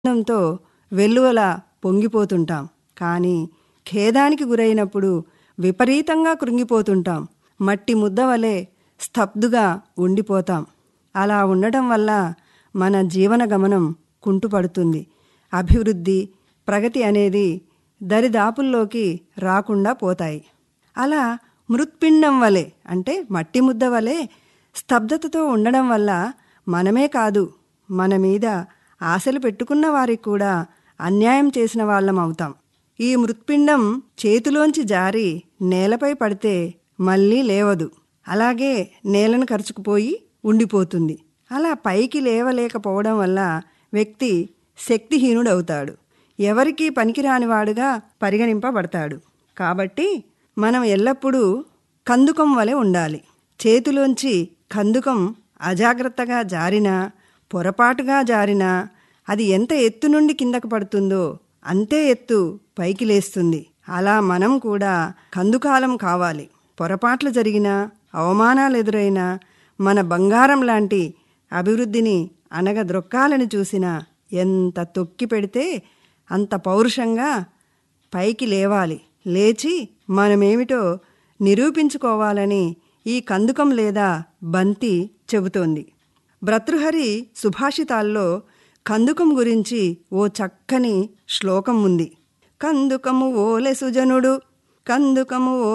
ఆనందంతో వెల్లువలా పొంగిపోతుంటాం కానీ ఖేదానికి గురైనప్పుడు విపరీతంగా కృంగిపోతుంటాం మట్టి ముద్ద వలె స్తబ్దుగా ఉండిపోతాం అలా ఉండటం వల్ల మన జీవన గమనం కుంటుపడుతుంది అభివృద్ధి ప్రగతి అనేది దరిదాపుల్లోకి రాకుండా పోతాయి అలా మృత్పిండం వలె అంటే మట్టి ముద్ద వలె స్తబ్దతతో ఉండడం వల్ల మనమే కాదు మన మీద ఆశలు పెట్టుకున్న వారికి కూడా అన్యాయం చేసిన వాళ్ళం అవుతాం ఈ మృత్పిండం చేతిలోంచి జారి నేలపై పడితే మళ్ళీ లేవదు అలాగే నేలను ఖర్చుకుపోయి ఉండిపోతుంది అలా పైకి లేవలేకపోవడం వల్ల వ్యక్తి శక్తిహీనుడవుతాడు ఎవరికీ పనికిరానివాడుగా పరిగణింపబడతాడు కాబట్టి మనం ఎల్లప్పుడూ కందుకం వలె ఉండాలి చేతిలోంచి కందుకం అజాగ్రత్తగా జారినా పొరపాటుగా జారినా అది ఎంత ఎత్తు నుండి కిందకు పడుతుందో అంతే ఎత్తు పైకి లేస్తుంది అలా మనం కూడా కందుకాలం కావాలి పొరపాట్లు జరిగినా అవమానాలు ఎదురైనా మన బంగారం లాంటి అభివృద్ధిని అనగద్రొక్కాలని చూసినా ఎంత తొక్కి పెడితే అంత పౌరుషంగా పైకి లేవాలి లేచి మనమేమిటో నిరూపించుకోవాలని ఈ కందుకం లేదా బంతి చెబుతోంది భర్తృహరి సుభాషితాల్లో కందుకం గురించి ఓ చక్కని శ్లోకం ఉంది కందుకము ఓలె సుజనుడు కందుకము ఓ